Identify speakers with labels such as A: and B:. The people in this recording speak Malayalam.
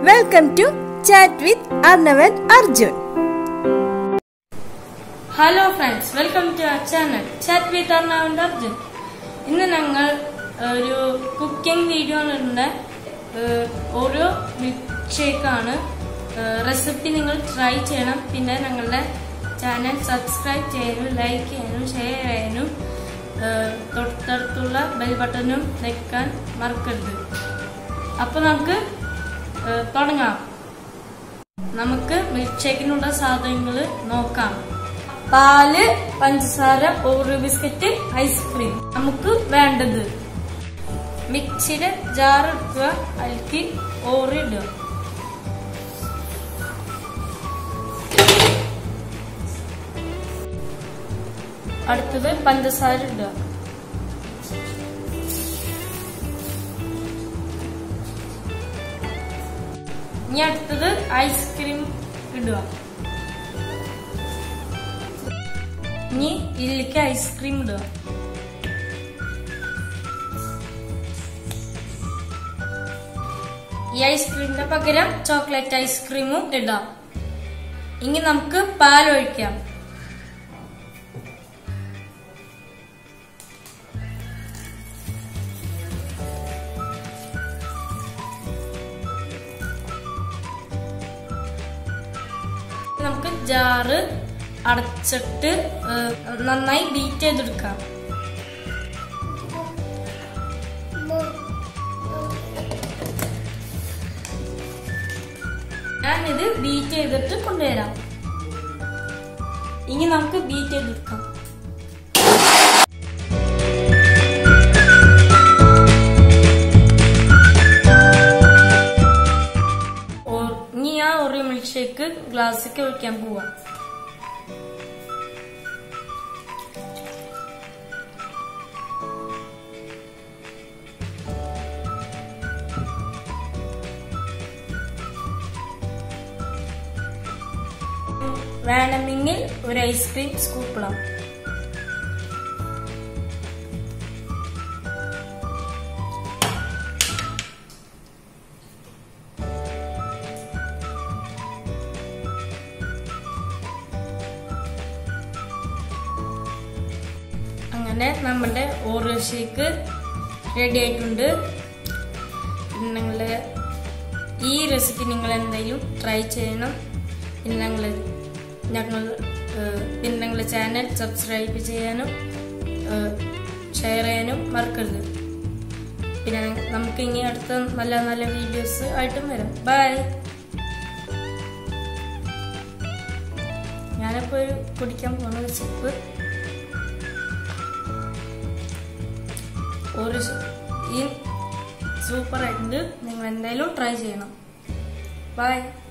A: welcome to chat with Arnavan Arjun
B: hello friends welcome to our channel chat with അർണാവിന്റെ അർജുൻ ഇന്ന് ഞങ്ങൾ ഒരു കുക്കിംഗ് വീഡിയോയിലുണ്ട് ഓരോ ഷേക്കാണ് റെസിപ്പി നിങ്ങൾ ട്രൈ ചെയ്യണം പിന്നെ ഞങ്ങളുടെ ചാനൽ സബ്സ്ക്രൈബ് ചെയ്യാനും ലൈക്ക് ചെയ്യാനും ഷെയർ ചെയ്യാനും ഏഹ്, തൊട്ടടുത്തുള്ള ബെൽ ബട്ടണും ഞെക്കാൻ മറക്കരുത് അപ്പൊ നമുക്ക് ഏഹ്, തുടങ്ങാം നമുക്ക് മിൽക്ക് ഷേക്കിനുള്ള സാധനങ്ങൾ നോക്കാം പാല് പഞ്ചസാര ഓറിയോ ബിസ്ക്കറ്റ് ഐസ്ക്രീം നമുക്ക് വേണ്ടത് മിക്സിയുടെ ജാർ എടുക്കുക അതിലേക്ക് ഓറി ഇടുക അടുത്തത് പഞ്ചസാര ഇടുക ഇനി അടുത്തത് ഐസ്ക്രീം ഇടുക ഇനി ഇതിലേക്ക് ഐസ്ക്രീം ഇടുക ഈ ഐസ്ക്രീമിന്റെ പകരം ചോക്ലേറ്റ് ഐസ്ക്രീമും ഇടാം ഇനി നമുക്ക് പാൽ ഒഴിക്കാം നമുക്ക് ജാറ് അടച്ചിട്ട് ഏഹ്, നന്നായി ബീറ്റ് ചെയ്തെടുക്കാം ഞാനിത് ബീറ്റ് ചെയ്തിട്ട് കൊണ്ടുവരാം ഇനി നമുക്ക് ബീറ്റ് ചെയ്തെടുക്കാം ഓ- ഇനി ഞാൻ ഒരു മിൽക്ക് ഷേക്ക് ഗ്ലാസ്സിലേക്ക് ഒഴിക്കാൻ പോവാം വേണമെങ്കിൽ ഒരു ഐസ്ക്രീം സ്കൂപ്പിടാം അങ്ങനെ നമ്മുടെ ഓറിയോ ഷേക്ക് റെഡി ആയിട്ടുണ്ട് പിന്നെ നിങ്ങള് ഈ റെസിപ്പി നിങ്ങൾ എന്തായാലും ട്രൈ ചെയ്യണം പിന്നെ ഞങ്ങൾ ഞങ്ങൾ ഏഹ്, പിന്നെ ഞങ്ങളുടെ ചാനൽ സബ്സ്ക്രൈബ് ചെയ്യാനും ഷെയർ ചെയ്യാനും മറക്കരുത് പിന്നെ നമുക്ക് ഇനി അടുത്ത നല്ല നല്ല വീഡിയോസ് ആയിട്ടും വരാം ബൈ ഞാനിപ്പോ ഒരു കുടിക്കാൻ പോണ ഒരു സിപ്പ് ഒരു സു- ഈ സൂപ്പർ ആയിട്ടുണ്ട് നിങ്ങൾ എന്തായാലും ട്രൈ ചെയ്യണം ബൈ